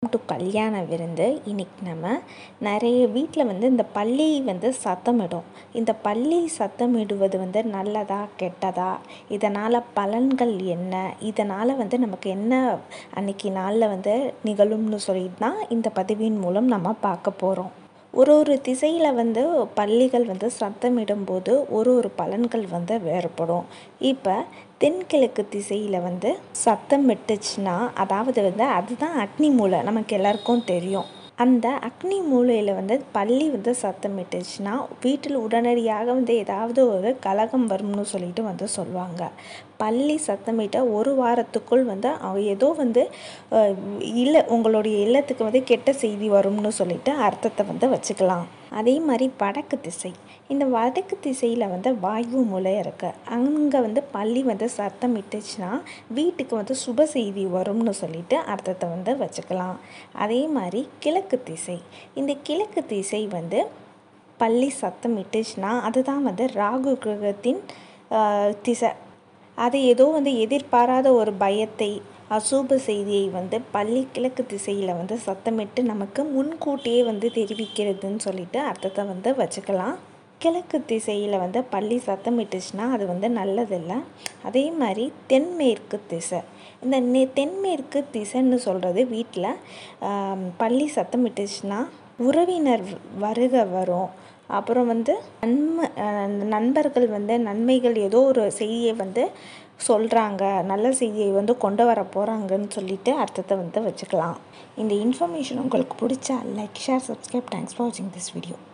to கல்யாண விருந்து இன்றைக்கி நம்ம நிறைய வீட்டில் வந்து இந்த பள்ளி வந்து சத்தமிடும் இந்த பள்ளி சத்தமிடுவது வந்து நல்லதா கெட்டதா இதனால் பலன்கள் என்ன இதனால் வந்து நமக்கு என்ன அன்றைக்கி நாளில் வந்து நிகழும்னு சொல்லிட்டு தான் இந்த பதிவின் மூலம் நம்ம பார்க்க போகிறோம் ஒரு ஒரு திசையில் வந்து பள்ளிகள் வந்து சத்தமிடும்போது ஒரு ஒரு பலன்கள் வந்து வேறுபடும் இப்போ தென்கிழக்கு திசையில் வந்து சத்தம் விட்டுச்சுன்னா அதாவது வந்து அதுதான் அக்னி மூலை நமக்கு எல்லாருக்கும் தெரியும் அந்த அக்னி மூலையில் வந்து பள்ளி வந்து சத்தமிட்டுச்சுன்னா வீட்டில் உடனடியாக வந்து ஏதாவது ஒரு கலகம் வரும்னு சொல்லிட்டு வந்து சொல்லுவாங்க பள்ளி சத்தமிட்ட ஒரு வாரத்துக்குள் வந்து ஏதோ வந்து இல்லை உங்களுடைய இல்லத்துக்கு வந்து கெட்ட செய்தி வரும்னு சொல்லிட்டு அர்த்தத்தை வந்து வச்சுக்கலாம் அதே மாதிரி வடக்கு திசை இந்த வடக்கு திசையில் வந்து வாயு மூலை இருக்குது அங்கே வந்து பள்ளி வந்து சத்தம் இட்டுச்சுன்னா வீட்டுக்கு வந்து சுப செய்தி வரும்னு சொல்லிட்டு அர்த்தத்தை வந்து வச்சுக்கலாம் அதே மாதிரி கிழக்கு திசை இந்த கிழக்கு திசை வந்து பள்ளி சத்தம் இட்டுச்சுன்னா அதுதான் வந்து ராகு கிரகத்தின் திசை அது ஏதோ வந்து எதிர்பாராத ஒரு பயத்தை அசூப செய்தியை வந்து பள்ளி கிழக்கு திசையில் வந்து சத்தமிட்டு நமக்கு முன்கூட்டியே வந்து தெரிவிக்கிறதுன்னு சொல்லிட்டு அர்த்தத்தை வந்து வச்சுக்கலாம் கிழக்கு திசையில் வந்து பள்ளி சத்தமிட்டுச்சுன்னா அது வந்து நல்லதில்லை அதே மாதிரி தென்மேற்கு திசை இந்த நெ தென்மேற்கு திசைன்னு சொல்கிறது வீட்டில் பள்ளி சத்தமிட்டுச்சுன்னா உறவினர் வருக வரும் அப்புறம் வந்து நன்மை நண்பர்கள் வந்து நன்மைகள் ஏதோ ஒரு செய்தியை வந்து சொல்கிறாங்க நல்ல செய்தியை வந்து கொண்டு வர போகிறாங்கன்னு சொல்லிட்டு அர்த்தத்தை வந்து வச்சுக்கலாம் இந்த இன்ஃபர்மேஷன் உங்களுக்கு பிடிச்சா like share subscribe thanks for வாட்சிங் திஸ் வீடியோ